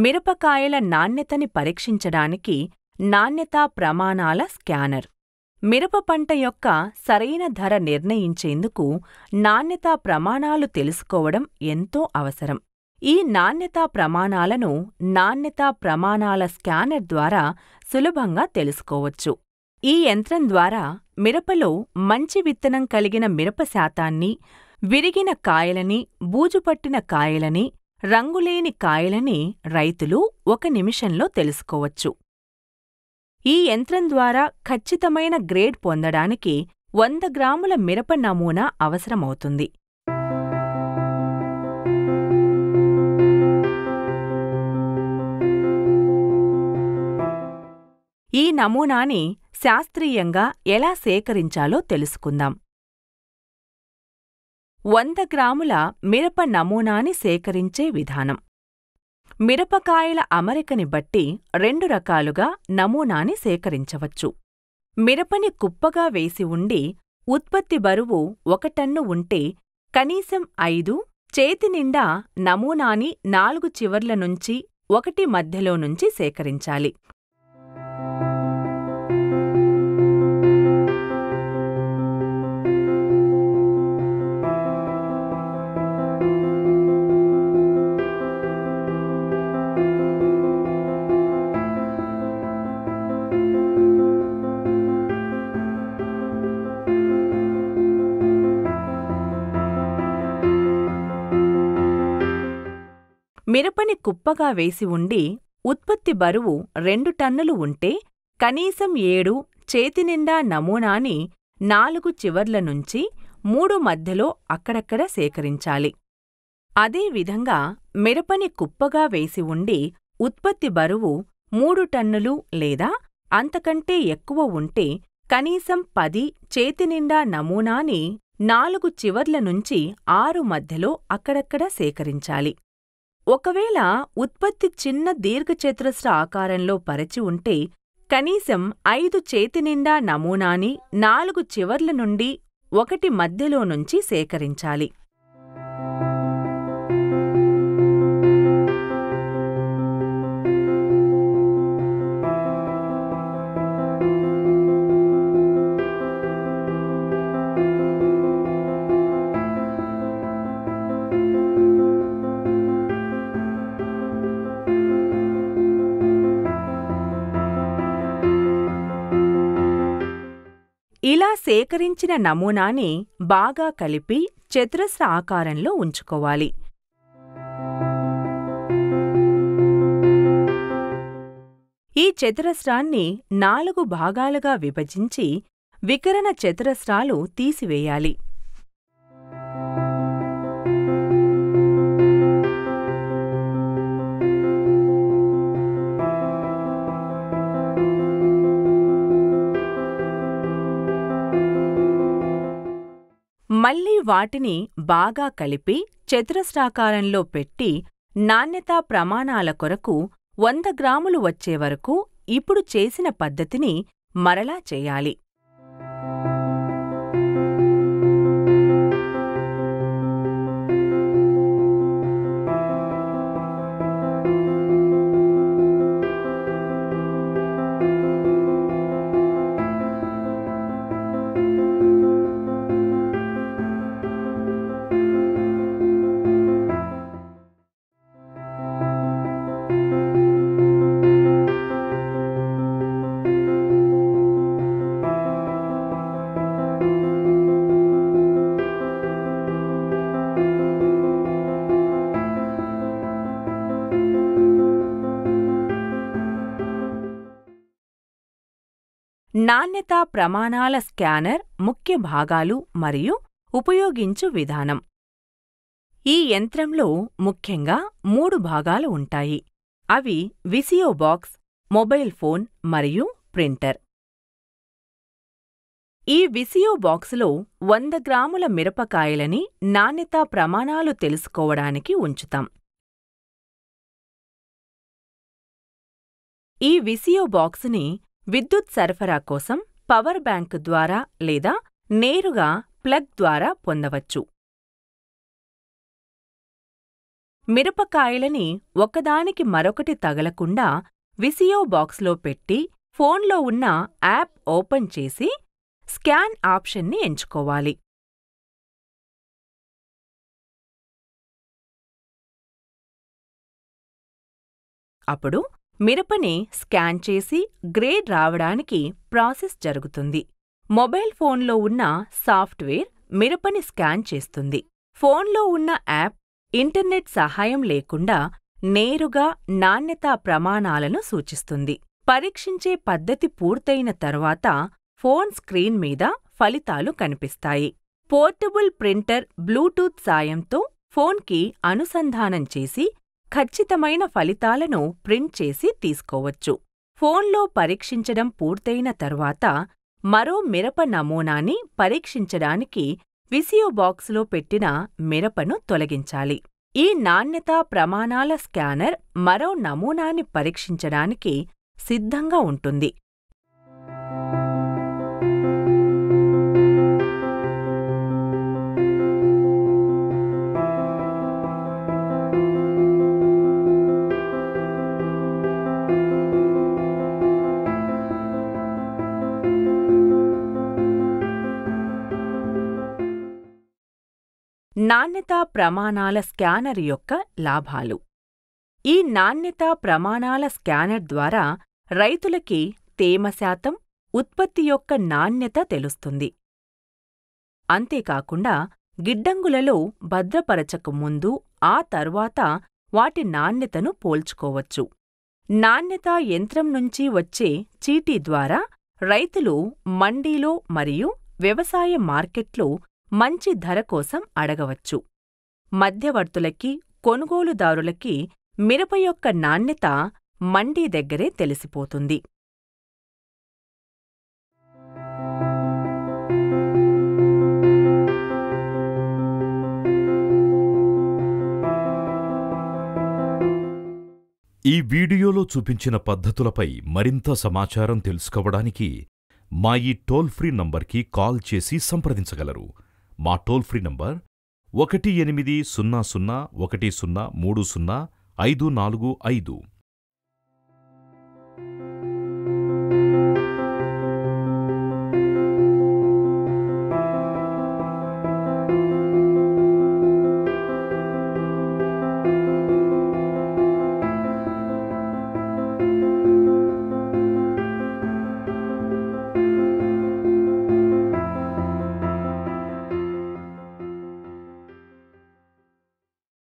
మిరపకాయల నాణ్యతని పరీక్షించడానికి నాణ్యతా ప్రమాణాల స్కానర్ మిరప పంట యొక్క సరైన ధర నిర్ణయించేందుకు నాణ్యతా ప్రమాణాలు తెలుసుకోవడం ఎంతో అవసరం ఈ నాణ్యతా ప్రమాణాలను నాణ్యతా ప్రమాణాల స్కానర్ ద్వారా సులభంగా తెలుసుకోవచ్చు ఈ యంత్రం ద్వారా మిరపలో మంచి విత్తనం కలిగిన మిరప శాతాన్ని విరిగిన కాయలని బూజుపట్టిన కాయలని రంగులేని కాయలని రైతులు ఒక నిమిషంలో తెలుసుకోవచ్చు ఈ యంత్రం ద్వారా ఖచ్చితమైన గ్రేడ్ పొందడానికి వంద గ్రాముల మిరప నమూనా అవసరమవుతుంది ఈ నమూనాని శాస్త్రీయంగా ఎలా సేకరించాలో తెలుసుకుందాం వంద గ్రాముల మిరప నమూనాని సేకరించే విధానం మిరపకాయల అమరికని బట్టి రెండు రకాలుగా నమూనాని సేకరించవచ్చు మిరపని కుప్పగా వేసి ఉండి ఉత్పత్తి బరువు ఒక టన్ను ఉంటే కనీసం ఐదు చేతి నిండా నమూనాని నాలుగు చివర్ల నుంచి ఒకటి మధ్యలో నుంచి సేకరించాలి మిరపని కుప్పగా వేసి ఉండి ఉత్పత్తి బరువు రెండు టన్నులు ఉంటే కనీసం ఏడు చేతినిండా నమూనాని నాలుగు చివర్ల నుంచి మూడు మధ్యలో అక్కడక్కడ సేకరించాలి అదే విధంగా మిరపని కుప్పగా వేసి ఉండి ఉత్పత్తి బరువు మూడు టన్నులు లేదా అంతకంటే ఎక్కువ ఉంటే కనీసం పది చేతినిండా నమూనాని నాలుగు చివర్ల నుంచి ఆరు మధ్యలో అక్కడక్కడ సేకరించాలి ఒకవేళ ఉత్పత్తి చిన్న దీర్ఘచతురస్ర ఆకారంలో పరచి ఉంటే కనీసం ఐదు చేతినిండా నమూనాని నాలుగు చివర్ల నుండి ఒకటి మధ్యలో నుంచి సేకరించాలి ఇలా సేకరించిన నమూనాని బాగా కలిపి చతురస్ర ఆకారంలో ఉంచుకోవాలి ఈ చతురస్రాన్ని నాలుగు భాగాలుగా విభజించి వికరణ చతురస్రాలు తీసివేయాలి మళ్ళీ వాటిని బాగా కలిపి చతురస్రాకారంలో పెట్టి నాణ్యతా ప్రమాణాల కొరకు వంద గ్రాములు వచ్చే వరకు ఇప్పుడు చేసిన పద్ధతిని మరలా చేయాలి నాణ్యతా ప్రమాణాల స్కానర్ ముఖ్య భాగాలు మరియు ఉపయోగించు విధానం ఈ యంత్రంలో ముఖ్యంగా మూడు భాగాలు ఉంటాయి అవి విసియో బాక్స్ మొబైల్ ఫోన్ మరియు ప్రింటర్ ఈ విసియో బాక్సులో వంద గ్రాముల మిరపకాయలని నాణ్యతా ప్రమాణాలు తెలుసుకోవడానికి ఉంచుతాం ఈ విసియో బాక్సుని విద్యుత్ సరఫరా కోసం పవర్ బ్యాంక్ ద్వారా లేదా నేరుగా ప్లగ్ ద్వారా పొందవచ్చు మిరపకాయలని ఒకదానికి మరొకటి తగలకుండా విసియో బాక్స్లో పెట్టి ఫోన్లో ఉన్న యాప్ ఓపెన్ చేసి స్కాన్ ఆప్షన్ని ఎంచుకోవాలి అప్పుడు మిరపని స్కాన్ చేసి గ్రేడ్ రావడానికి ప్రాసెస్ జరుగుతుంది మొబైల్ ఫోన్లో ఉన్న సాఫ్ట్వేర్ మిరపని స్కాన్ చేస్తుంది ఫోన్లో ఉన్న యాప్ ఇంటర్నెట్ సహాయం లేకుండా నేరుగా నాణ్యతా ప్రమాణాలను సూచిస్తుంది పరీక్షించే పద్ధతి పూర్తయిన తర్వాత ఫోన్ స్క్రీన్ మీద ఫలితాలు కనిపిస్తాయి పోర్టబుల్ ప్రింటర్ బ్లూటూత్ సాయంతో ఫోన్కి అనుసంధానం చేసి ఖచ్చితమైన ఫలితాలను ప్రింట్ చేసి తీసుకోవచ్చు ఫోన్లో పరీక్షించడం పూర్తయిన తర్వాత మరో మిరప నమూనాని పరీక్షించడానికి విసియో బాక్స్లో పెట్టిన మిరపను తొలగించాలి ఈ నాణ్యతా ప్రమాణాల స్కానర్ మరో నమూనాని పరీక్షించడానికి సిద్ధంగా ఉంటుంది నాణ్యతా ప్రమాణాల స్కానర్ యొక్క లాభాలు ఈ నాణ్యతా ప్రమాణాల స్కానర్ ద్వారా రైతులకి తేమ శాతం ఉత్పత్తి యొక్క నాణ్యత తెలుస్తుంది అంతేకాకుండా గిడ్డంగులలో భద్రపరచక ముందు ఆ తర్వాత వాటి నాణ్యతను పోల్చుకోవచ్చు నాణ్యతా యంత్రం నుంచి వచ్చే చీటీ ద్వారా రైతులు మండీలో మరియు వ్యవసాయ మార్కెట్లో మంచి ధర కోసం అడగవచ్చు మధ్యవర్తులకి కొనుగోలుదారులకి మిరప యొక్క నాణ్యత మండీ దగ్గరే తెలిసిపోతుంది ఈ వీడియోలో చూపించిన పద్ధతులపై మరింత సమాచారం తెలుసుకోవడానికి మా ఈ టోల్ ఫ్రీ నంబర్కి కాల్ చేసి సంప్రదించగలరు మా టోల్ ఫ్రీ నంబర్ ఒకటి ఎనిమిది సున్నా సున్నా ఒకటి సున్నా మూడు సున్నా ఐదు నాలుగు ఐదు